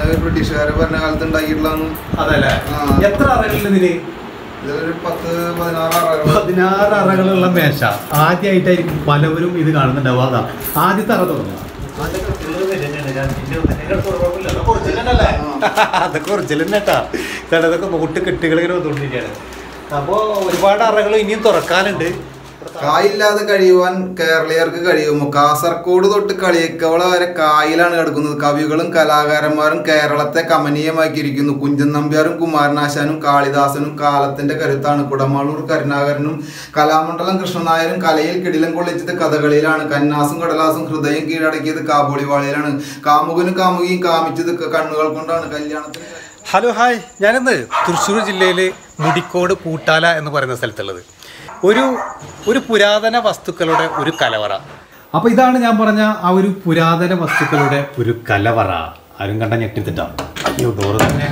ബ്രിട്ടീഷുകാരെ ഭരണ കാലത്ത് ഉണ്ടാക്കിയിട്ടുള്ളതാണ് അതല്ലേ ആ. എത്ര അറകളുണ്ട് ഇതിന് ഇതൊരു പത്ത് പതിനാറ് അറകൾ പതിനാറ് അറകളുള്ള മേശ ആദ്യമായിട്ടായിരിക്കും പലവരും ഇത് കാണുന്നുണ്ടാവും അതാ ആദ്യത്തെ അറ തുടങ്ങുക അതൊക്കെ ഒറിജിനൽ തന്നെട്ടാ കാരണം അതൊക്കെ നോട്ട് കെട്ടുകൾ ഇങ്ങനെ വന്നുകൊണ്ടിരിക്കുകയാണ് അപ്പോൾ ഒരുപാട് അറകൾ ഇനിയും തുറക്കാനുണ്ട് കായില്ലാതെ കഴിയുവാൻ കേരളീയർക്ക് കഴിയുമോ കാസർഗോഡ് തൊട്ട് കളിയക്കവള വരെ കായിലാണ് കിടക്കുന്നത് കവികളും കലാകാരന്മാരും കേരളത്തെ കമനീയമാക്കിയിരിക്കുന്നു കുഞ്ചൻ നമ്പ്യാരും കുമാരനാശാനും കാളിദാസനും കാലത്തിന്റെ കരുത്താണ് കുടമാളൂർ കരുണാകരനും കലാമണ്ഡലം കൃഷ്ണനായരും കലയിൽ കിടിലം കൊള്ളിച്ചത് കഥകളിയിലാണ് കന്നാസും കടലാസും ഹൃദയം കീഴടക്കിയത് കാബൂളിവാളിയിലാണ് കാമുകനും കാമുകിയും കാമിച്ചത് കണ്ണുകൾ കൊണ്ടാണ് കല്യാണത്തിന് ഹലോ ഹായ് ഞാനിന്ന് തൃശ്ശൂർ ജില്ലയിൽ മുടിക്കോട് കൂട്ടാല എന്ന് പറയുന്ന സ്ഥലത്തുള്ളത് ഒരു ഒരു പുരാതന വസ്തുക്കളുടെ ഒരു കലവറ അപ്പോൾ ഇതാണ് ഞാൻ പറഞ്ഞ ആ ഒരു പുരാതന വസ്തുക്കളുടെ ഒരു കലവറ ആരും കണ്ട ഞെട്ടിത്തിട്ടാ അയ്യോ ഡോറ് തന്നെ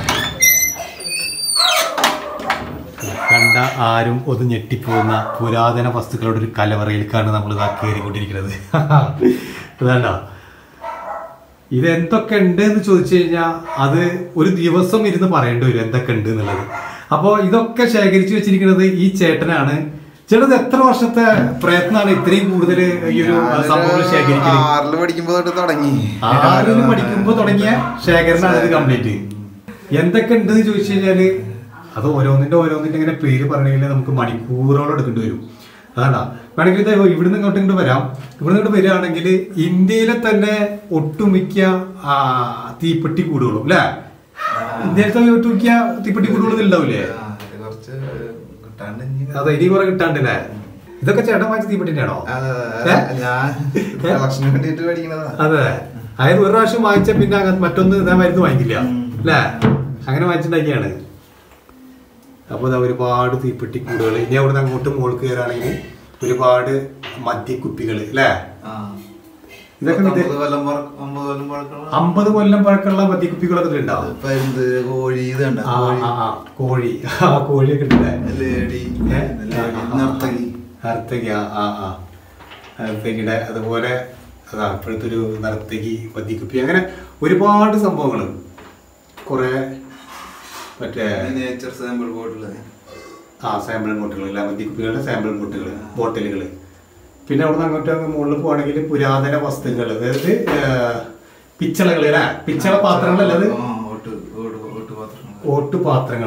കണ്ട ആരും ഒന്ന് ഞെട്ടിപ്പോകുന്ന പുരാതന വസ്തുക്കളുടെ ഒരു കലവറയിലേക്കാണ് നമ്മൾ ഇതാ കയറിക്കൊണ്ടിരിക്കുന്നത് ഇതാണ്ട ഇതെന്തൊക്കെ ഉണ്ട് എന്ന് ചോദിച്ചു കഴിഞ്ഞാൽ അത് ഒരു ദിവസം ഇരുന്ന് പറയേണ്ടി വരും എന്തൊക്കെ ഉണ്ട് എന്നുള്ളത് അപ്പോൾ ഇതൊക്കെ ശേഖരിച്ചു വെച്ചിരിക്കുന്നത് ഈ ചേട്ടനാണ് ചേട്ടത് എത്ര വർഷത്തെ പ്രയത്നമാണ് ഇത്രയും കൂടുതൽ ഈ ഒരു സംഭവം ശേഖരിക്കുന്നത് ആറില് പഠിക്കുമ്പോ തൊട്ട് തുടങ്ങി ആറിന് പഠിക്കുമ്പോൾ തുടങ്ങിയ ശേഖരണമാണ് ഇത് കംപ്ലീറ്റ് എന്തൊക്കെ ഉണ്ട് എന്ന് ചോദിച്ചു കഴിഞ്ഞാല് അത് ഓരോന്നിന്റെ ഓരോന്നിന്റെ ഇങ്ങനെ പേര് പറയണമെങ്കിൽ നമുക്ക് മണിക്കൂറോളം എടുക്കേണ്ടി വരും അതാണ് വേണമെങ്കിൽ ഇത് ഇവിടുന്ന് ഇങ്ങോട്ട് ഇങ്ങോട്ട് വരാം ഇവിടുന്ന് ഇങ്ങോട്ട് വരികയാണെങ്കിൽ ഇന്ത്യയിലെ തന്നെ ഒട്ടുമിക്ക ആ, തീപ്പെട്ടി കൂടുകളും അല്ലേ ഇന്ത്യയിലത്തെ ഒട്ടുമിക്ക തീപ്പെട്ടി കൂടുകളും ഉണ്ടാവില്ലേ ആ, ഇത് കുറച്ച് കിട്ടാണ്ട് ഇനി അതെ ഇനി കുറെ കിട്ടാണ്ടല്ലേ ഇതൊക്കെ ചേട്ടൻ വാങ്ങിച്ച തീപ്പെട്ടിന്റെയാണോ അത് ഏ? ഞാൻ കളക്ഷന് വേണ്ടിട്ട് പഠിക്കണതാ അതെ അതായത് ഒരു പ്രാവശ്യം വാങ്ങിച്ച പിന്നെ അങ്ങ- മറ്റൊന്ന് ഇതേ മരുന്ന് വാങ്ങിക്കില്ല അല്ലേ അങ്ങനെ വാങ്ങിച്ചിട്ടുണ്ടാക്കിയാണ് അപ്പോൾ ഇതാ ഒരുപാട് തീപ്പെട്ടി കൂടുകൾ ഇനി അവിടെ നിന്ന് അങ്ങോട്ട് മുകളിൽ കയറുകയാണെങ്കിൽ ഒരുപാട് മദ്യക്കുപ്പികൾ അല്ലേ ഇതൊക്കെ ഇത് അമ്പത് കൊല്ലം പഴക്ക- അമ്പത് കൊല്ലം പഴക്കമുള്ള അമ്പത് കൊല്ലം പഴക്കമുള്ള മദ്യക്കുപ്പികളൊക്കെ ഉണ്ടാവും പരുന്ത് കോഴി ഇത് കണ്ട ആ ആ ആ കോഴി ആ കോഴിയൊക്കെ ഉണ്ടല്ലേ ലേഡി ഏ? ലേഡി, നർത്തകി നർത്തകി ആ ആ ആ നർത്തകിയുടെ അതുപോലെ അതാ ഇപ്പോഴത്തെ ഒരു നർത്തകി മദ്യക്കുപ്പി അങ്ങനെ ഒരുപാട് സംഭവങ്ങൾ കുറേ മറ്റേ നേച്ചർ സാമ്പിൾ ബോട്ടില് ആ സാമ്പിൾ ബോട്ടുകൾ അല്ല മദ്യക്കുപ്പികളുടെ സാമ്പിൾ ബോട്ടുകൾ ബോട്ടിലുകൾ പിന്നെ അവിടെ നിന്ന് അങ്ങോട്ട് അങ്ങ് മുകളിൽ പോവാണെങ്കിൽ പുരാതന വസ്തുക്കൾ അതായത് പിച്ചളകൾ അല്ലേ പിച്ചള പാത്രങ്ങളല്ല അത് ആ, ഓട്ട് ഓട്ട് ഓട്ട് പാത്രങ്ങൾ ഓട്ടുപാത്രങ്ങൾ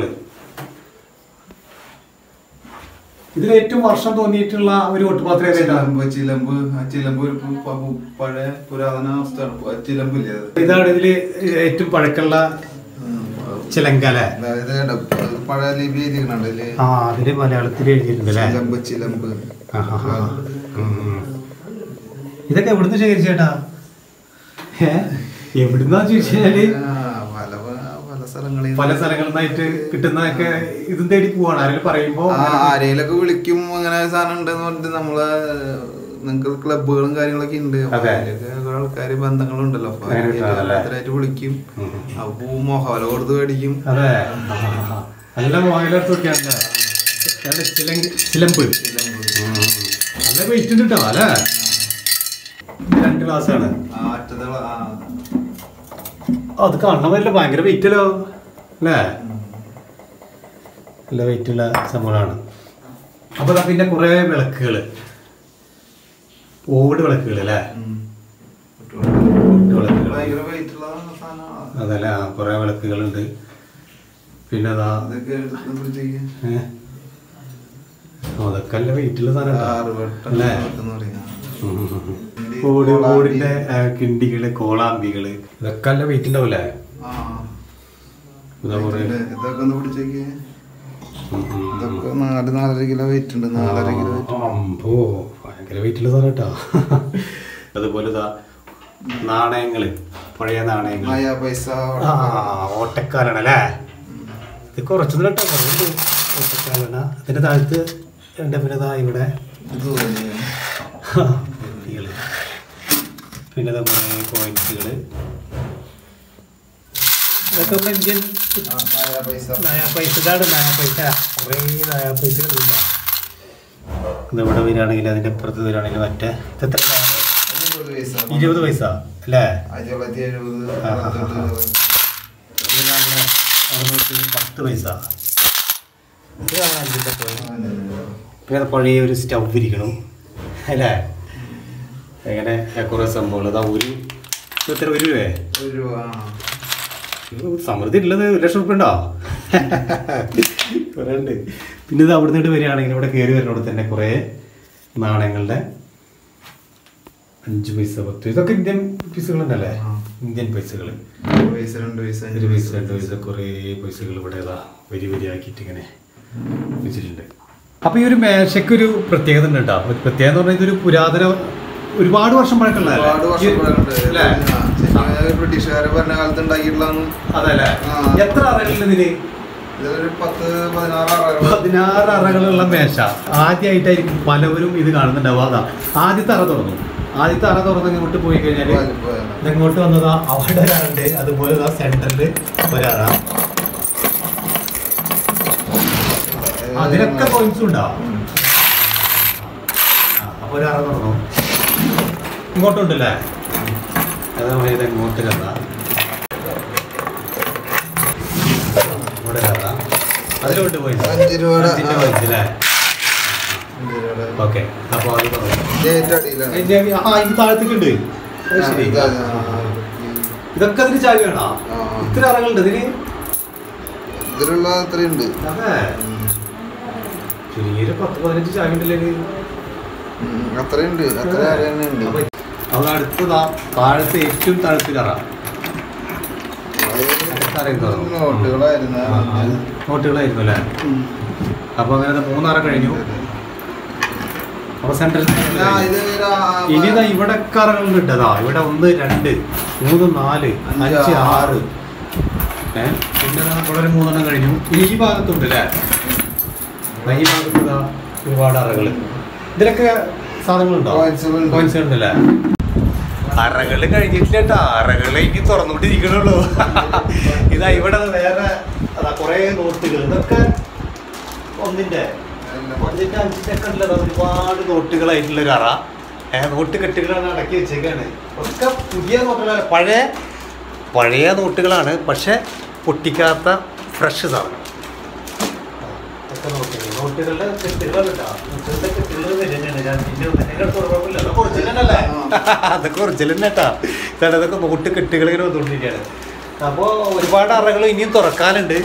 ഇതിൽ ഏറ്റവും വർഷം തോന്നിയിട്ടുള്ള ഒരു ഓട്ടുപാത്രം ഏതാണ് ചിലമ്പ് ചിലമ്പ് ആ ചിലമ്പ് ഒരു പു- പ- പു- പഴയ പുരാതന അവസ്ഥയാണ് ചിലമ്പില്ലേ അത് ഇതാണ് ഇതില് ഏറ്റവും പഴക്കമുള്ള ചിലങ്ക അല്ലേ അതായത് കണ്ടോ, അത് പഴയ ലിപി എഴുതിക്കണുണ്ട് അതില് ആ അതില് മലയാളത്തിൽ എഴുതിയിട്ടുണ്ട് അല്ലേ ചിലമ്പ് ചിലമ്പ് ആ, ആ, ആ. ഉം. ഇതൊക്കെ എവിടുന്ന് ശേഖരിച്ചേട്ടാ ഏ എവിടുന്നാ ചോദിച്ചു കഴിഞ്ഞാല് ആ, പല പല പല സ്ഥലങ്ങളിൽ പല സ്ഥലങ്ങളിൽ നിന്നായിട്ട് കിട്ടുന്നതൊക്കെ ഇതും തേടി പോവാണ് ആരെങ്കിലും പറയുമ്പോ ആ ആരെയിലൊക്കെ വിളിക്കും അങ്ങനെ സാധനം ഉണ്ടെന്ന് പറഞ്ഞിട്ട് നമ്മളെ നിങ്ങൾക്ക് ക്ലബുകളും കാര്യങ്ങളൊക്കെ ഉണ്ട് അപ്പൊ അതെ. അതിലൊക്കെ ആൾക്കാര് ബന്ധങ്ങളുണ്ടല്ലോ അപ്പൊ അങ്ങനെ കിട്ടാറല്ലേ? ഓരോരുത്തരായിട്ട് വിളിക്കും അപ്പൊ മോഹോല കൊടുത്ത് മേടിക്കും അതെ നല്ല മോയിലെടുത്തൊക്കെയാണ് ചിലമ്പ് നല്ല വെയിറ്റ് ഉണ്ട് കേട്ടോ അല്ലേ ഇത് രണ്ട് ഗ്ലാസ് ആണ് ആ അറ്റത്തുള്ള ആ അത് കാണാൻ പറ്റില്ല ഭയങ്കര വെയിറ്റ് അല്ലോ അല്ലേ നല്ല വെയിറ്റ് ഉള്ള സംഭവമാണ് അപ്പൊ ദാ പിന്നെ കുറെ വിളക്കുകൾ ഓട് വിളക്കുകൾ അല്ലേ ഉം. ഓട് വിളക്കുകൾ ഭയങ്കര weight ഉള്ള സാധനമാണ്. അതല്ല കുറെ വിളക്കുകളുണ്ട് പിന്നെ അതാ അതൊക്കെ എടുത്തപ്പോഴത്തേക്ക് ഏ? അതൊക്കെ നല്ല വെയിറ്റുള്ള സാധനം ആറ് വട്ടം അല്ലേ എന്ന് പറയാം. ഓട് ഓടിന്റെ ആ, കിണ്ടികള് കോളാമ്പികള് ഇതൊക്കെ നല്ല വെയിറ്റ് ഉണ്ടാവില്ലേ ആ. ഇതാ കുറെ ഇതൊക്കെ ഇതൊക്കെ ഒന്ന് പിടിച്ചേക്ക് ഉം, ഉം, ഉം. ഇതൊക്കെ നാല് നാലര കിലോ വെയിറ്റ് ഉണ്ട് നാലര കിലോ weight. അമ്പോ ഭയങ്കര വെയിറ്റുള്ള സാധനം കേട്ടോ അതുപോലെ ഇതാ നാണയങ്ങള് പഴയ നാണയങ്ങൾ നയ പൈസ ആ ഓട്ടക്കാലാണ് അല്ലേ ഇത് കുറച്ചൊന്നും കേട്ടോ കുറവുണ്ട് ഓട്ടക്കാലാണ് അതിന്റെ താഴത്ത് ഉണ്ട് പിന്നെ ഇതാ ഇവിടെ ഇത് തോന്നി. കുട്ടികള് പിന്നെ ഇതാ കുറേ കോയിൻസുകള് ഇതൊക്കെ നമ്മുടെ ഇന്ത്യൻ ആ, നയ പൈസ നയ പൈസ ഇതാണ് നയ പൈസ കുറേ നയ പൈസകളില്ല ഇതിവിടെ വരികയാണെങ്കിൽ അതിന്റെ അപ്പുറത്ത് വരികയാണെങ്കിൽ മറ്റേ ഇത് എത്ര ഇരുപത് പൈസ ഇരുപത് പൈസ അല്ലേ ആയിരത്തി തൊള്ളായിരത്തി എഴുപത് ആ, ആ, ആ, ആ. ഇത് പത്ത് പൈസ ഇത് അഞ്ചിൻ്റെ കോയിൻ പിന്നെ അത് പഴയ ഒരു സ്റ്റവ് ഇരിക്കണം അല്ലേ എങ്ങനെ കുറേ സംഭവങ്ങൾ അതാ ഒരു ഇത് എത്ര ഒരു രൂപയെ ഒരു രൂപ ആ. ഇത് സമൃദ്ധി ഉള്ളത് ഒരു ലക്ഷം റുപ്യ ഉണ്ടോ കുറേ ഉണ്ട് പിന്നെ ഇത് അവിടെ നിന്ന് വരികയാണെങ്കിൽ ഇവിടെ കയറി വരുന്നവിടെ തന്നെ കുറേ നാണയങ്ങളുടെ അഞ്ച് പൈസ പത്ത് ഇതൊക്കെ ഇന്ത്യൻ പൈസകൾ തന്നെയല്ലേ ആ. ഇന്ത്യൻ പൈസകൾ ഒരു പൈസ രണ്ട് പൈസ അഞ്ച് ഒരു പൈസ രണ്ട് പൈസ കുറേ പൈസകൾ ഇവിടെ ഇതാ വരി വരിയാക്കിയിട്ട് ഇങ്ങനെ വെച്ചിട്ടുണ്ട് അപ്പൊ ഈ ഒരു മേശയ്ക്കൊരു പ്രത്യേകത ഉണ്ട് കേട്ടോ ഒരു പ്രത്യേകത എന്ന് പറഞ്ഞാൽ ഇതൊരു പുരാതന ഒരുപാട് വർഷം പഴക്കമുള്ളതല്ലേ? ഒരുപാട് വർഷം ഈ- പഴക്കമുണ്ട്. അല്ലേ? ആ, ശരിക്കും ബ്രിട്ടീഷുകാരെ ഭരണ കാലത്ത് ഉണ്ടാക്കിയിട്ടുള്ളതാണ് അതല്ലേ ആ. എത്ര അറകളുണ്ട് ഇതിന് ഇതിലൊരു പത്ത് പതിനാറ് അറകൾ പതിനാറ് അറകളുള്ള മേശ ആദ്യമായിട്ടായിരിക്കും പലവരും ഇത് കാണുന്നുണ്ടാവുക അതാ ആദ്യത്തെ അറ തുറന്നു ആദ്യത്തെ അറ തുറന്ന് ഇങ്ങോട്ട് പോയി കഴിഞ്ഞാൽ ഇങ്ങോട്ട് വന്നതാ അവിടെ ഒരാളുണ്ട് അതുപോലെ ഇതാ സെന്ററിൽ ഒരറ അതിലൊക്കെ പോയിന്റ്സ് ഉണ്ടാവും അപ്പൊ ഒരു അറ തുറന്നു ഇങ്ങോട്ടുണ്ടല്ലേ അത് ഇത് ഇങ്ങോട്ട് കഥ ഇവിടെ കഥ അതിലോട്ട് പോയി അഞ്ച് രൂപയുടെ, അഞ്ചിന്റെ ആ. points അല്ലേ ഓക്കെ അപ്പൊ അത് തുറന്നു ഏറ്റവും അടിയിലാണ് ഇതിന്റെ ആ ഇത് താഴത്തേക്കുണ്ട് അത് ആ, ശരി ഇത് ആ, ആ, ആ. ഇതൊക്കെ അതിന് ചാവിയാണോ ആ. ഇത്ര അറകളുണ്ട് ഇതിന് ഇതിലുള്ള അത്രയുണ്ട് അതെ ചെറിയൊരു പത്ത് പതിനഞ്ച് ചാവിണ്ടല്ലേ ഇത്? ഉം, അത്രയുണ്ട് അത്ര അര തന്നെ ഉണ്ട് അപ്പൊ അവിടെ അടുത്തതാ താഴത്തെ ഏറ്റവും താഴത്തെ കറ അടുത്തറയും തുറന്നു. നോട്ടുകളായിരുന്നു ആ, ആ. നോട്ടുകളായിരുന്നു അല്ലേ ഉം. അപ്പൊ അങ്ങനെ മൂന്നറ കഴിഞ്ഞു അപ്പൊ സെൻട്രൽ ആ, ഇത് ഒരു ആ- ഇനി ഇതാ ഇവിടെ കറകളുണ്ട് ഇട്ടതാ ഇവിടെ ഒന്ന് രണ്ട് മൂന്ന് നാല് അഞ്ച് ആറ് ഏ പിന്നെ ദാ ഇവിടെ ഒരു മൂന്നെണ്ണം കഴിഞ്ഞു ഇനി ഈ ഭാഗത്തുണ്ട് അല്ലേ ദാ ഈ ഭാഗത്ത് ഇതാ ഒരുപാട് അറകൾ ഇതിലൊക്കെ സാധനങ്ങളുണ്ടോ Coins ഉണ്ട്. കോയിൻസ് ഉണ്ടല്ലേ അറകള് കഴിഞ്ഞിട്ടില്ല കേട്ടോ അറകള് ഇനി തുറന്നുകൊണ്ടിരിക്കണുള്ളൂ ഇതാ ഇവിടെ വേറെ അതാ കുറേ നോട്ടുകൾ ഇതൊക്കെ ഒന്നിന്റെ ഒന്നിന്റെ അഞ്ചിന്റെ ഒക്കെ ഉള്ളത് ഒരുപാട് നോട്ടുകളായിട്ടുള്ള ഒരു അറ ഏ, നോട്ട് കെട്ടുകളാണ് അടക്കി വെച്ചേക്കാണ് ഒക്കെ പുതിയ നോട്ടുകളാണ് പഴയ പഴയ നോട്ടുകളാണ് പക്ഷെ പൊട്ടിക്കാത്ത ഫ്രഷ് സാധനം ഒക്കെ നോട്ടുകൾ നോട്ടുകളുടെ കെട്ടുകളുണ്ടാ നോട്ടുകളുടെ കെട്ടുകൾ വരുന്നുണ്ട് ഞാൻ പിന്നെ ഒന്നിനെ അടുത്ത് കുഴപ്പമില്ല അതൊക്കെ ഒറിജിനൽ അല്ലേ അതൊക്കെ ഒറിജിനൽ തന്നെ കേട്ടാ ഇതാണ് അതൊക്കെ നോട്ട് കെട്ടുകൾ ഇങ്ങനെ വന്നുകൊണ്ടിരിക്കുകയാണ് അപ്പോൾ ഒരുപാട് അറകൾ ഇനിയും തുറക്കാനുണ്ട്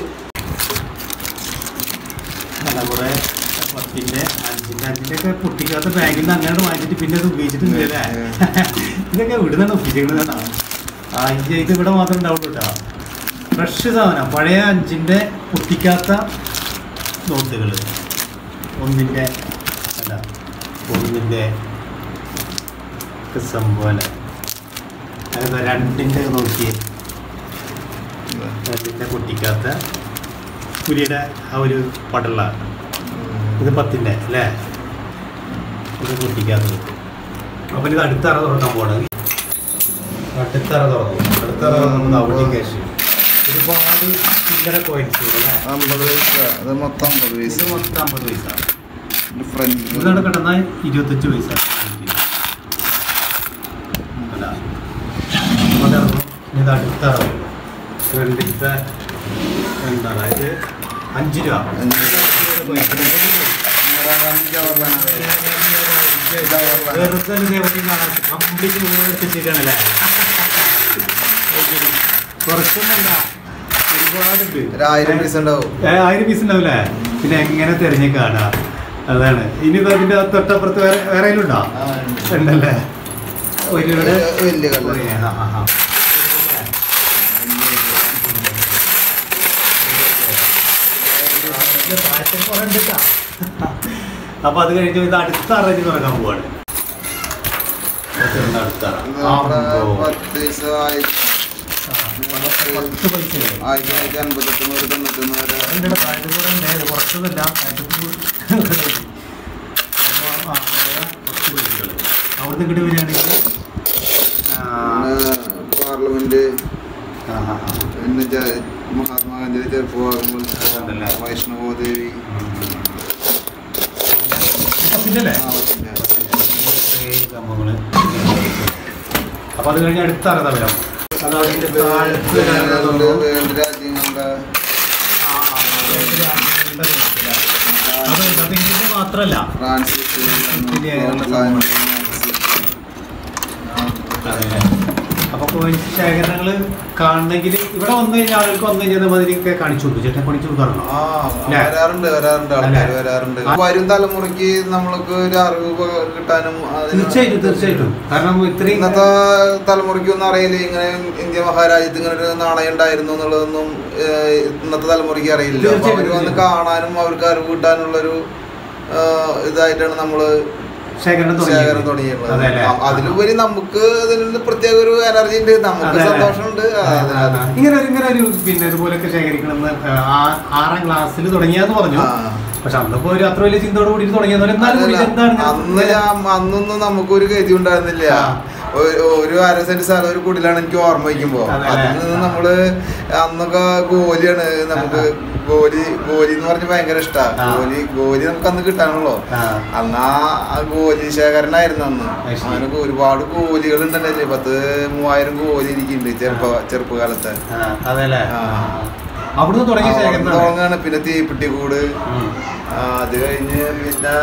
നമ്മുടെ പത്തിൻ്റെ അഞ്ചിൻ്റെ അഞ്ചിൻ്റെ ഒക്കെ പൊട്ടിക്കാത്ത ബാങ്കിൽ നിന്ന് അങ്ങോട്ട് വാങ്ങിച്ചിട്ട് പിന്നെ അത് ഉപയോഗിച്ചിട്ടുണ്ട് അല്ലേ ഇതൊക്കെ ഇവിടുന്നാണ് ഒപ്പിച്ചിരിക്കുന്നത് കേട്ടോ ആ അഞ്ച് ഇത് ഇവിടെ മാത്രമേ ഉണ്ടാവുള്ളൂ കേട്ടോ ഫ്രഷ് സാധനം പഴയ അഞ്ചിൻ്റെ പൊട്ടിക്കാത്ത നോട്ടുകൾ ഒന്നിൻ്റെ അല്ല ഒന്നിൻ്റെ ഒക്കെ സംഭവന അതായത് രണ്ടിൻ്റെ നോക്കിയേ രണ്ടിൻ്റെ പൊട്ടിക്കാത്ത പുലിയുടെ ആ ഒരു പടല ഇത് പത്തിൻ്റെ അല്ലേ ഇത് പൊട്ടിക്കാത്തത് അപ്പം ഇത് അടുത്ത അറ തുറക്കാൻ പോണ് അടുത്ത അറ തുറന്നു അടുത്ത അറ തുറന്നത് അവിടെ ക്യാഷ് ഒരുപാട് ചില്ലറ കോയിൻസ് അല്ലേ അമ്പത് പൈസ അത് മൊത്തം അമ്പത് പൈസ ഇത് മൊത്തം അമ്പത് പൈസ ഫ്രണ്ട് ഇതാണ് കിട്ടുന്ന ഇരുപത്തഞ്ച് പൈസ അല്ല അതായിരുന്നു ഇത് അടുത്ത അളവ് രണ്ടിലത്തെ എന്താണ് ഇത് അഞ്ച് രൂപ വെറുതെ ദേവത്തിൽ കാണാൻ കംപ്ലീറ്റ് എത്തിച്ചിട്ടാണല്ലേ കുറച്ചൊന്നല്ല ഒരുപാടുണ്ട് ഒരു ആയിരം പൈസ ഉണ്ടാവും ഏ, ആയിരം പീസ് ഉണ്ടാവില്ലേ പിന്നെ എങ്ങനെ തിരഞ്ഞ് കാണാ അതാണ് ഇനി ഇത് അതിന്റെ തൊട്ടപ്പുറത്ത് വേറെ വേറെ ആരെങ്കിലും ഉണ്ടോ ആ, ഉണ്ട്. ഉണ്ടല്ലേ ഒരു ഇവിടെ വലിയ കല്ല് ഒരു, ആ, ആ, ആ. ഇതിന്റെ താഴത്തേക്ക് കുറെ ഉണ്ട് ട്ടാ. അപ്പൊ അത് കഴിഞ്ഞ് ഇത് അടുത്ത അറേഞ്ച് തുടങ്ങാൻ പോവാണ് ഇതൊക്കെയുണ്ട് അടുത്ത അറ. ഇത് ആ, നമ്മുടെ ഓ. പത്ത് പൈസ ആയി- ആ, പത്ത് പൈസ ആയിരത്തി ആയിരത്തി അൻപത്തെട്ട് നൂറ് തൊണ്ണൂറ്റി വരെ അതിൻ്റെ താഴത്ത് കൂടെ ഉണ്ട് ഇത് കുറച്ചൊന്നുമില്ല താഴത്ത് അവിടുന്ന് ഇങ്ങോട്ട് വരികയാണെങ്കിൽ പിന്നെ പാർലമെന്റ് പിന്നെ ജ- മഹാത്മാഗാന്ധിയുടെ ചെറുപ്പമാകുമ്പോൾ ഉണ്ടല്ലേ? വൈഷ്ണവദേവി പിന്നല്ലേ ആ, പിന്നെ സംഭവങ്ങള് അപ്പൊ അത് കഴിഞ്ഞ് അടുത്ത അറുത വരാം അത് അതിന്റെ താഴത്ത് അതുകൊണ്ട് കിടക്കുന്നത് വേൾഡ് രാജ്യങ്ങളുടെ മാത്രല്ല ഫ്രാൻസ് ഇറ്റലി അങ്ങനെയുള്ള സംഭവങ്ങൾ. അപ്പൊ പോയിന്റ് ശേഖരണങ്ങള് കാണണമെങ്കിൽ ഇവിടെ വന്നു കഴിഞ്ഞാൽ ആളുകൾക്ക് വന്നു കഴിഞ്ഞാൽ മാതിരിയൊക്കെ കാണിച്ചു കൊടുക്കും ചേട്ടൻ കാണിച്ചു കൊടുക്കാറുണ്ടോ ആ അല്ലേ? വരാറുണ്ട് വരാറുണ്ട് ആൾക്കാർ അല്ലേ? വരാറുണ്ട് ആ. വരും തലമുറയ്ക്ക് നമ്മൾക്ക് ഒരു അറിവ് പ- കിട്ടാനും അതിന് തീർച്ചയായിട്ടും തീർച്ചയായിട്ടും കാരണം ഇത്രയും ഇന്നത്തെ തലമുറയ്ക്കൊന്നും അറിയില്ല ഇങ്ങനെ ഇന്ത്യ മഹാരാജ്യത്ത് ഇങ്ങനെ ഒരു നാണയം ഉണ്ടായിരുന്നു എന്നുള്ളതൊന്നും ഏഹ്, ഇന്നത്തെ തലമുറയ്ക്ക് അറിയില്ല അപ്പൊ തീർച്ചയായിട്ടും, അവര് വന്ന് തീർച്ചയായിട്ടും. കാണാനും അവർക്ക് അറിവ് കിട്ടാനുള്ളൊരു ഏഹ്, ഇതായിട്ടാണ് നമ്മള് ശേഖരണം ശേഖരം തുടങ്ങിയത് തുടങ്ങിയിട്ടുള്ളത് അതെ അല്ലേ? അ- അതിലുപരി നമുക്ക് അതിൽ പ്രത്യേക ഒരു എനർജി ഉണ്ട് നമുക്ക് അതെ, അതെ. സന്തോഷമുണ്ട് ആ, ആ, അതിനകത്ത്. ആ. ഇങ്ങനെ ഒരു ഇങ്ങനെ ഒരു പിന്നെ ഇതുപോലൊക്കെ ശേഖരിക്കണമെന്ന് ആ- ആറാം ക്ലാസ്സിൽ തുടങ്ങിയാന്ന് പറഞ്ഞു ആ. പക്ഷെ അന്നിപ്പോ ഒരു അത്ര വലിയ ചിന്തയോട് കൂടി തുടങ്ങിയെന്ന് എന്നാലും അതല്ല, കൂടി എന്താണ് ഇങ്ങനെ- അന്ന് ഞാൻ അന്നൊന്നും നമുക്കൊരു ഗതി ഉണ്ടായിരുന്നില്ല ആ. ഒരു- ഒരു അര സെന്റ് സ്ഥലം ഒരു കുടിലാണ് എനിക്ക് ഓർമ്മ വയ്ക്കുമ്പോ അതെ, അതിൽ അല്ലേ? നിന്ന് നമ്മള് അന്നൊക്കെ ഗോലിയാണ് നമുക്ക് ഗോലി ഗോലി എന്ന് പറഞ്ഞ് ഭയങ്കര ഇഷ്ടാ ആ. ഗോലി ഗോലി നമുക്ക് അന്ന് കിട്ടാനുള്ളൂ ആ. അന്ന് ആ ആ ഗോലി ശേഖരനായിരുന്നു അന്ന് അത് ശരി. അങ്ങനെ ഒരുപാട് ഗോലികൾ ഉണ്ടല്ലേ പത്ത് മൂവായിരം ഗോലി ഇരിക്കുന്നുണ്ട് ചെറുപ്പ ചെറുപ്പകാലത്ത് ആ, അതെല്ലേ ആ. അവിടുന്ന് തുടങ്ങിയ ശേഖരണം തുടങ്ങാണ് പിന്നെ തീപ്പെട്ടി കൂട് ആ, അത് കഴിഞ്ഞ് പിന്നെ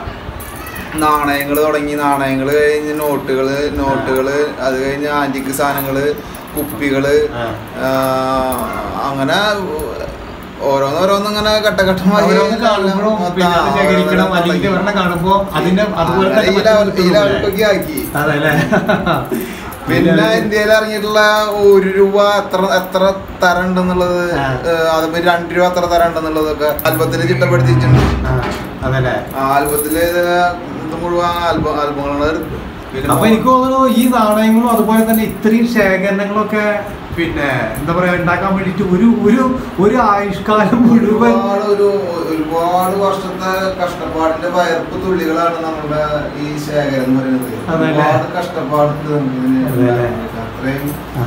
നാണയങ്ങൾ തുടങ്ങി നാണയങ്ങൾ കഴിഞ്ഞ് നോട്ടുകള് നോട്ടുകള് അത് കഴിഞ്ഞ് ആന്റിക്ക് സാധനങ്ങള് കുപ്പികള് ആ. ആ, അങ്ങനെ ഓരോന്നോരോന്ന് ഇങ്ങനെ ഘട്ടഘട്ടമായി ഓരോന്ന് കാണുമ്പോഴും പിന്നെ അത് ശേഖരിക്കണം അല്ലെങ്കിൽ ഒരെണ്ണം കാണുമ്പോ അതിന്റെ അതുപോലെ അങ്ങനെ ഈ തന്നെ ലെവൽ- ഈ മറ്റൊന്ന് ലെവലിലേക്കൊക്കെ ആക്കി അതല്ലേ പിന്നെ ഇന്ത്യയിൽ ഇറങ്ങിയിട്ടുള്ള ഒരു രൂപ എത്ര എത്ര തരം ഉണ്ടെന്നുള്ളത് ആ. ഏഹ്, അതുപോലെ രണ്ട് രൂപ എത്ര തരം ഉണ്ടെന്നുള്ളതൊക്കെ ആൽബത്തിൽ ചിട്ടപ്പെടുത്തിയിട്ടുണ്ട് ആ, അതല്ലേ ആ ആൽബത്തില് ഇത് മുഴുവൻ ആൽബം ആൽബങ്ങളാണ് പിന്നെ അപ്പൊ എനിക്ക് തോന്നുന്നു ഈ നാണയങ്ങളും അതുപോലെ തന്നെ ഇത്രയും ശേഖരണങ്ങളൊക്കെ പിന്നെ എന്താ പറയാ ഉണ്ടാക്കാൻ വേണ്ടിട്ട് ഒരു ഒരു ഒരു ആയുഷ്കാലം മുഴുവൻ ഒരുപാട് ഒരു ഒരുപാട് വർഷത്തെ കഷ്ടപ്പാടിന്റെ വയർപ്പ് തുള്ളികളാണ് നമ്മുടെ ഈ ശേഖരം എന്ന് പറയുന്നത് അതല്ലേ? ഒരുപാട് കഷ്ടപ്പാടുണ്ട് നമുക്കിതിന് അതല്ലേ? അത്രയും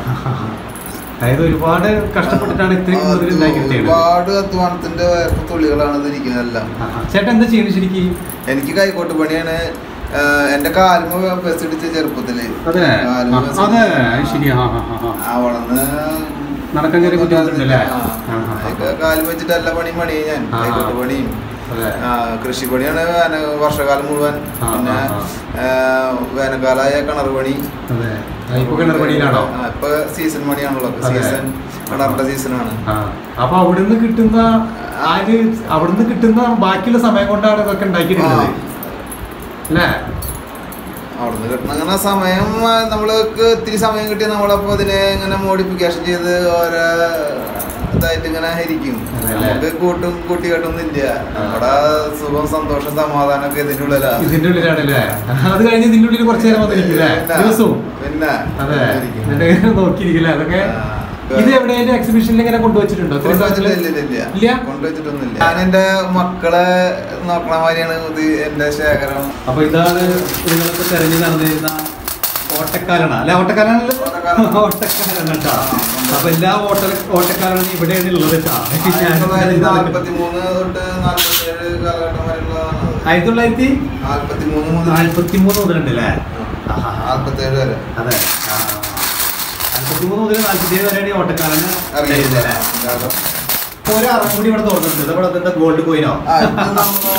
അതായത് ഒരുപാട് കഷ്ടപ്പെട്ടിട്ടാണ് ഇത്രയും അത് മുതൽ ഉണ്ടാക്കിയത് ഒരുപാട് അധ്വാനത്തിന്റെ വയർപ്പ് തുള്ളികളാണ് ഇതിരിക്കുന്നതെല്ലാം ചേട്ടൻ എന്താ ചെയ്യുന്നത് ശരിക്കും എനിക്ക് കൈക്കോട്ട് പണിയാണ് ആഹ് എന്റെ കാലുമ ബസ് ഇടിച്ച ചെറുപ്പത്തില് അതെ കാലുമ്മ ബസ് അതെ ഇടിച്ച് ശരി ആ ആ ആ, ആ അവിടുന്ന് നടക്കാൻ ചെറിയ ബുദ്ധിമുട്ടുണ്ടല്ലേ? ആ. ആ, ആ, ആ. ഒക്കെ കാലും വെച്ചിട്ട് എല്ലാ പണിയും പണി ഞാൻ ആ, ആ. കൈക്കോട്ട് പണിയും അതെ ആ, കൃഷിപ്പണിയാണ് വേന വർഷകാലം മുഴുവൻ ആ, പിന്നെ ആ, ആ, വേനൽക്കാലായ കിണർ പണി അതെ ആ, ഇപ്പൊ കിണർ പണിയിലാണോ ആ, ഇപ്പൊ സീസൺ പണിയാണല്ലോ അതെ. സീസൺ കിണറിന്റെ സീസണാണ് ആ അപ്പൊ അവിടുന്ന് കിട്ടുന്ന ആര് അവിടുന്ന് കിട്ടുന്ന ബാക്കിയുള്ള സമയം കൊണ്ടാണ് ഇതൊക്കെ ഉണ്ടാക്കിയിട്ടുള്ളത് അല്ലേ അവിടുന്ന് കിട്ടുന്ന അങ്ങനെ സമയം ആ, നമ്മൾക്ക് ഇത്തിരി സമയം കിട്ടിയ നമ്മളപ്പോ അതിനെ ഇങ്ങനെ മോഡിഫിക്കേഷൻ ചെയ്ത് ഓരോ ഇതായിട്ട് ഇങ്ങനെ ഇരിക്കും അതല്ലേ? നമുക്ക് കൂട്ടും കൂട്ടിക്കെട്ടൊന്നും ഇല്ല നമ്മുടെ സുഖം സന്തോഷം സമാധാനം ഒക്കെ ഇതിൻ്റെ ഉള്ളിലാ ഇതിന്റെ ഉള്ളിലാണല്ലേ അത് കഴിഞ്ഞ് ഇതിന്റെ ഉള്ളിൽ കുറച്ചു നേരം വന്നിരിക്കില്ലേ പിന്നെ, ദിവസവും പിന്നെ അതെ ഇരിക്കും. എന്നിട്ട് ഇങ്ങനെ നോക്കിയിരിക്കില്ലേ അതൊക്കെ ആ. ഇത് എവിടെയെങ്കിലും എക്സിബിഷനിൽ ഇങ്ങനെ കൊണ്ടുവച്ചിട്ടുണ്ടോ ഇത്രയും കൊണ്ടുവച്ചിട്ടില്ല, സാധനങ്ങള്? ഇല്ല, ഇല്ല. ഇല്ല കൊണ്ടുവച്ചിട്ടൊന്നുമില്ല ഞാൻ എന്റെ മക്കളെ നോക്കണ മാതിരിയാണ് ഇത് എന്റെ ശേഖരം അപ്പൊ ഇതാണ് നിങ്ങളൊക്കെ തെരഞ്ഞു നടന്നിരുന്ന ഓട്ടക്കാരാണ് അല്ലെ ഓട്ടക്കാരാണല്ലോ ഓട്ടക്കാരൻ. ഓട്ടക്കാരാണ് കേട്ടോ അപ്പൊ എല്ലാ ഓട്ട ഓട്ടക്കാരാണ് ഇവിടെയാണ് ഉള്ളത് കേട്ടോ ഞാൻ നാൽപ്പത്തി മൂന്ന് തൊട്ട് നാൽപ്പത്തിയേഴ് കാലഘട്ടം വരെയുള്ളതാണ് ആയിരത്തി തൊള്ളായിരത്തി നാൽപ്പത്തി മൂന്ന് മുതൽ നാല്പത്തി മൂന്ന് മുതലുണ്ട് അല്ലേ ആഹാ. നാൽപ്പത്തേഴ് വരെ അതെ നാല്പത്തി മൂന്ന് മുതൽ നാല്പത്തി ഏഴ് വരെയാണ് ഈ ഓട്ടക്കാരന് അറിയില്ല ഉണ്ടായിരുന്നത് അല്ലേ? ഇപ്പൊ ഒരു അറം കൂടി ഇവിടെ തോന്നുന്നുണ്ട് ഇത് ഇവിടെ എന്താ ഗോൾഡ് കോയിനോ ആ, ഇത് നമ്മള്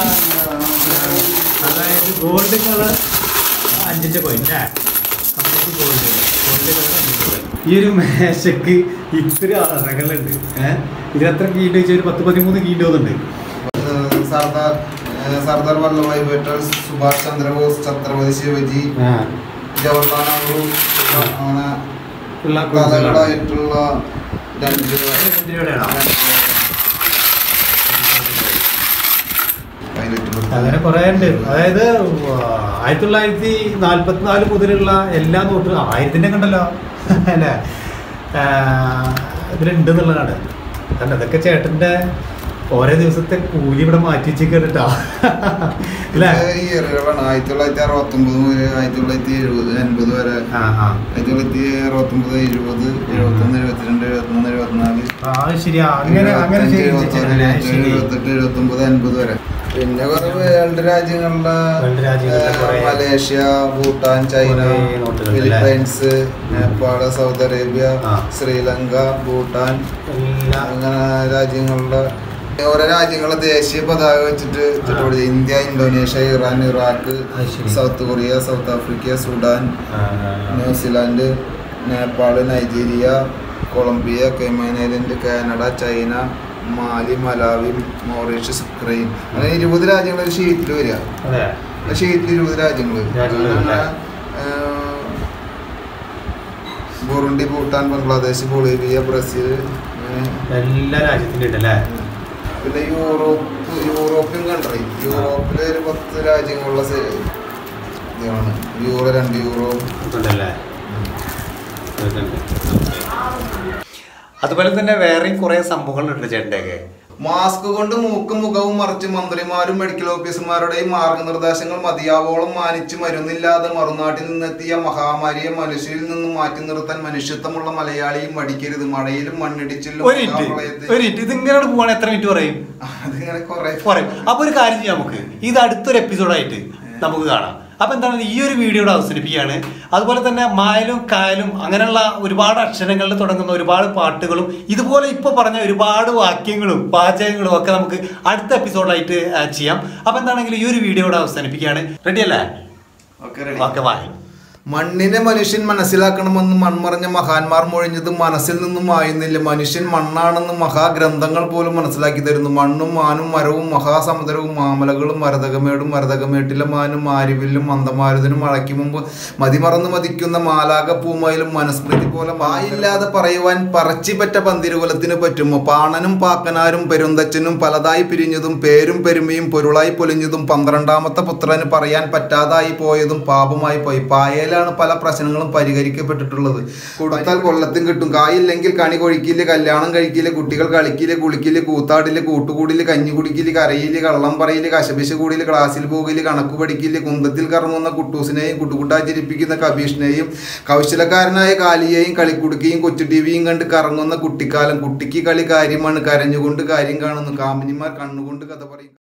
അതായത് ഗോൾഡ് കളർ അഞ്ചിന്റെ കോയിൻ അല്ലേ കംപ്ലീറ്റ് ഗോൾഡ് ഗോൾഡ് കളർ അഞ്ചിന്റെ കോയിൻ ഈ ഒരു മേശക്ക് ഇത്ര അറകളുണ്ട് ഏഹ് ഇത് എത്ര കീണ്ട് വെച്ചാൽ ഒരു പത്ത് പതിമൂന്ന് കീണ്ട് തോന്നുന്നുണ്ട് ഏഹ് സർദാർ ഏഹ് സർദാർ വല്ലഭായ് പട്ടേൽ സുഭാഷ് ചന്ദ്രബോസ് ഛത്രപതി ശിവജി ജവഹർലാൽ നെഹ്റു അങ്ങനെ ഉള്ള coins കളാണ്. കഥകളായിട്ടുള്ള രണ്ട് ഇത് എവിടെയാണോ? പൈലറ്റ് അങ്ങനെ കുറെ ഉണ്ട് അതായത് ആയിരത്തി തൊള്ളായിരത്തി നാല്പത്തിനാല് മുതലുള്ള എല്ലാ നോട്ടുകളും ആയിരത്തിന്റെ കണ്ടല്ലോ അല്ലേ ഇതിലുണ്ട് എന്നുള്ളതാണ് കാരണം ഇതൊക്കെ ചേട്ടന്റെ ഓരോ ദിവസത്തെ കൂലി ഇവിടെ മാറ്റി വെച്ചിട്ടാ അല്ലേ ഈ ഇയറുകളാണ് ആയിരത്തി തൊള്ളായിരത്തി അറുപത്തി ഒമ്പത് മുതൽ ആയിരത്തി തൊള്ളായിരത്തി എഴുപത് എൺപത് വരെ ആ ആ ആയിരത്തി തൊള്ളായിരത്തി അറുപത്തി ഒമ്പത് എഴുപത് എഴുപത്തൊന്ന് എഴുപത്തിരണ്ട് എഴുപത്തിമൂന്ന് എഴുപത്തിനാല് ആ ശരിയാ അങ്ങനെ അങ്ങനെ എഴുപത്തഞ്ച്, ചെയ്ത് എഴുപത്താറ്, വെച്ചിട്ടുണ്ടല്ലേ? എഴുപത്തേഴ്, ശരി. എഴുപത്തെട്ട് എഴുപത്തൊമ്പത് അൻപത് വരെ പിന്നെ കുറെ വേൾഡ് രാജ്യങ്ങളിലെ വേൾഡ് രാജ്യങ്ങളിലെ ഏഹ്, കുറെ മലേഷ്യ ഭൂട്ടാൻ ചൈന കുറെ നോട്ടുകളുണ്ട് ഫിലിപ്പൈൻസ് നേപ്പാള് സൗദി അറേബ്യ ആ. ശ്രീലങ്ക ഭൂട്ടാൻ എല്ലാ അങ്ങനെ രാജ്യങ്ങളുടെ ഓരോ രാജ്യങ്ങളെ ദേശീയ പതാക വെച്ചിട്ട് ചുറ്റുപാട് ഇന്ത്യ ഇന്തോനേഷ്യ ഇറാൻ ഇറാഖ് അത് ശരി. South Korea South Africa Sudan New Zealand Nepal Nigeria Colombia Cayman Island Canada China Mali Malawi Mauritius Ukraine അങ്ങനെ ഇരുപത് രാജ്യങ്ങൾ ഒരു ഷീറ്റിൽ വരിക അതെ ആ ഷീറ്റിൽ ഇരുപത് രാജ്യങ്ങൾ രാജ്യങ്ങൾ അല്ലേ? Burundi Bhutan Bangladesh Bolivia Brazil അങ്ങനെ എല്ലാ രാജ്യത്തിൻ്റെ ഉണ്ട് അല്ലേ പിന്നെ യൂറോപ്പ് യൂറോപ്യൻ കൺട്രി യൂറോപ്പിലെ ഒരു പത്ത് രാജ്യങ്ങളുള്ള സെ- ഇതാണ് യൂറോ രണ്ട് യൂറോ ഉണ്ടല്ലേ അതുപോലെ തന്നെ വേറെയും കുറെ സംഭവങ്ങളുണ്ട് ചേട്ടൻ്റെയൊക്കെ മാസ്ക് കൊണ്ട് മൂക്കും മുഖവും മറിച്ച് മന്ത്രിമാരും മെഡിക്കൽ ഓഫീസർമാരുടെയും മാർഗനിർദ്ദേശങ്ങൾ മതിയാവോളം മാനിച്ച് മരുന്നില്ലാതെ മറുനാട്ടിൽ നിന്നെത്തിയ മഹാമാരിയെ മനുഷ്യരിൽ നിന്നും മാറ്റി നിർത്താൻ മനുഷ്യത്വമുള്ള മലയാളിയും മടിക്കരുത് മഴയിലും മണ്ണിടിച്ചിലും ഒരു മിനിറ്റ് മഹാപ്രളയത്തിൽ- ഒരു മിനിറ്റ് ഇത് ഇങ്ങനെ പോവാണ് എത്ര മിനിറ്റ് പറയും അതിങ്ങനെ കുറെ പറയും അപ്പൊ ഒരു കാര്യം ചെയ്യാം നമുക്ക് ഇത് അടുത്തൊരു എപ്പിസോഡായിട്ട് നമുക്ക് കാണാം അപ്പൊ എന്താണ് ഈ ഒരു വീഡിയോയുടെ അവസാനിപ്പിക്കുകയാണ് അതുപോലെ തന്നെ മായലും കായലും അങ്ങനെയുള്ള ഒരുപാട് അക്ഷരങ്ങളിൽ തുടങ്ങുന്ന ഒരുപാട് പാട്ടുകളും ഇതുപോലെ ഇപ്പൊ പറഞ്ഞ ഒരുപാട് വാക്യങ്ങളും പാചകങ്ങളും ഒക്കെ നമുക്ക് അടുത്ത എപ്പിസോഡായിട്ട് ആ, ചെയ്യാം അപ്പൊ എന്താണെങ്കിലും ഈ ഒരു വീഡിയോയുടെ അവസാനിപ്പിക്കുകയാണ് റെഡി അല്ലേ ഒക്കെ ready. ഓക്കെ വായി മണ്ണിനെ മനുഷ്യൻ മനസ്സിലാക്കണമെന്ന് മൺമറഞ്ഞ മഹാന്മാർ മൊഴിഞ്ഞത് മനസ്സിൽ നിന്നും ആയുന്നില്ല മനുഷ്യൻ മണ്ണാണെന്ന് മഹാഗ്രന്ഥങ്ങൾ പോലും മനസ്സിലാക്കി തരുന്നു മണ്ണും മാനും മരവും മഹാസമുദ്രവും മാമലകളും മരതകമേടും മരതകമേട്ടിലെ മാനും മാരിവില്ലും മന്ദമാരുതനും മഴയ്ക്ക് മുമ്പ് മതിമറന്ന് മതിക്കുന്ന മാലാക പൂമയിലും മനസ്മൃതി പോലെ വായില്ലാതെ പറയുവാൻ പറച്ചിപ്പറ്റ പന്തിരുകുലത്തിന് പറ്റുമോ പാണനും പാക്കനാരും പെരുന്തച്ചനും പലതായി പിരിഞ്ഞതും പേരും പെരുമയും പൊരുളായി പൊലിഞ്ഞതും പന്ത്രണ്ടാമത്തെ പുത്രന് പറയാൻ പറ്റാതായി പോയതും പാപമായി പോയി പായയിലാണ് പല പ്രശ്നങ്ങളും പരിഹരിക്കപ്പെട്ടിട്ടുള്ളത് കൊടുത്താൽ കൊല്ലത്തും കിട്ടും കായില്ലെങ്കിൽ കണി കൊഴിക്കില്ല കല്യാണം കഴിക്കില്ല കുട്ടികൾ കളിക്കില്ല കുളിക്കില്ല കൂത്താടില്ല കൂട്ടുകൂടില് കഞ്ഞി കുടിക്കില്ല കരയില് കള്ളം പറയില് കശപിശ കൂടില് ക്ലാസ്സിൽ പോകില്ല കണക്ക് പഠിക്കില്ല കുന്തത്തിൽ കറങ്ങുന്ന കുട്ടൂസിനെയും കുട്ടുകുട്ടാചരിപ്പിക്കുന്ന കബീഷിനെയും കൗശലക്കാരനായ കാലിയെയും കളിക്കുടുക്കിയും കൊച്ചു ടിവിയും കണ്ട് കറങ്ങുന്ന കുട്ടിക്കാലം കുട്ടിക്ക് കളി കാര്യമാണ് കരഞ്ഞുകൊണ്ട് കാര്യം കാണുന്നു കാമിനിമാർ കണ്ണുകൊണ്ട് കഥ പറയും